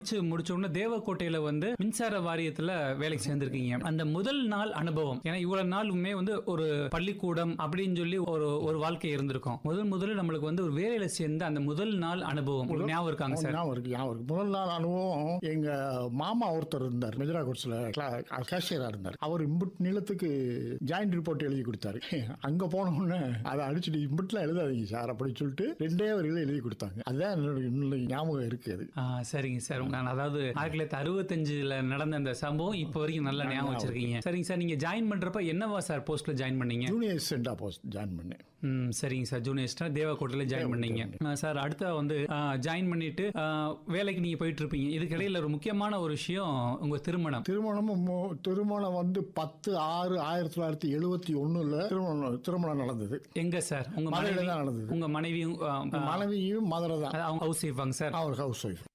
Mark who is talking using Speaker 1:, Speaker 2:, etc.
Speaker 1: படிச்சு முடிச்ச உடனே தேவக்கோட்டையில வந்து மின்சார வாரியத்துல வேலைக்கு சேர்ந்திருக்கீங்க அந்த முதல் நாள் அனுபவம் ஏன்னா இவ்வளவு நாளுமே வந்து ஒரு பள்ளிக்கூடம் அப்படின்னு சொல்லி ஒரு ஒரு வாழ்க்கை இருந்திருக்கும் முதல் முதல்ல நம்மளுக்கு வந்து ஒரு வேலையில சேர்ந்த அந்த முதல் நாள் அனுபவம் உங்களுக்கு ஞாபகம் இருக்காங்க சார்
Speaker 2: ஞாபகம் இருக்கு ஞாபகம் இருக்கு முதல் நாள் அனுபவம் எங்க மாமா ஒருத்தர் இருந்தார் மெஜரா கோட்ஸ்ல கேஷியரா இருந்தார் அவர் இம்புட் நீளத்துக்கு ஜாயிண்ட் ரிப்போர்ட் எழுதி கொடுத்தாரு அங்க போன உடனே அதை அடிச்சுட்டு இம்புட்லாம் எழுதாதீங்க சார் அப்படி சொல்லிட்டு ரெண்டே வரியில எழுதி கொடுத்தாங்க அதுதான் என்னோட இன்னும் ஞாபகம் இருக்கு அது
Speaker 1: ஆ, சரிங்க சார் நான் அதாவது ஆயிரத்தி தொள்ளாயிரத்தி அறுபத்தஞ்சுல நடந்த அந்த சம்பவம் இப்போ வரைக்கும் நல்லா ஞாபகம் வச்சிருக்கீங்க சரிங்க சார் நீங்க ஜாயின் பண்றப்ப என்னவா சார் போஸ்ட்ல ஜாயின் பண்ணீங்க
Speaker 2: ஜூனியர் சென்டா போஸ்ட் ஜாயின் பண்ணேன்
Speaker 1: ம் சரிங்க சார் ஜூனியர்ஸ்டா தேவக்கோட்டையில ஜாயின் பண்ணீங்க ஆ, சார் அடுத்த வந்து ஜாயின் பண்ணிட்டு ஆ, வேலைக்கு நீங்க போயிட்டு இருப்பீங்க இதுக்கு இடையில ஒரு முக்கியமான ஒரு விஷயம் உங்க திருமணம்
Speaker 2: திருமணமும் மு- திருமணம் வந்து பத்து ஆறு ஆயிரத்தி தொள்ளாயிரத்தி எழுபத்தி ஒண்ணுல திருமணம் திருமணம் நடந்தது
Speaker 1: எங்க சார் உங்க
Speaker 2: மதுரையில
Speaker 1: மனைவி
Speaker 2: தான் நடந்தது
Speaker 1: உங்க மனைவியும் ஆ, ஆ,
Speaker 2: மனைவியும் மதுரை தான்
Speaker 1: அவங்க ஹவுஸ் ஒய்ஃபாங்க சார்
Speaker 2: அவர் ஹவுஸ் ஒய்ஃப்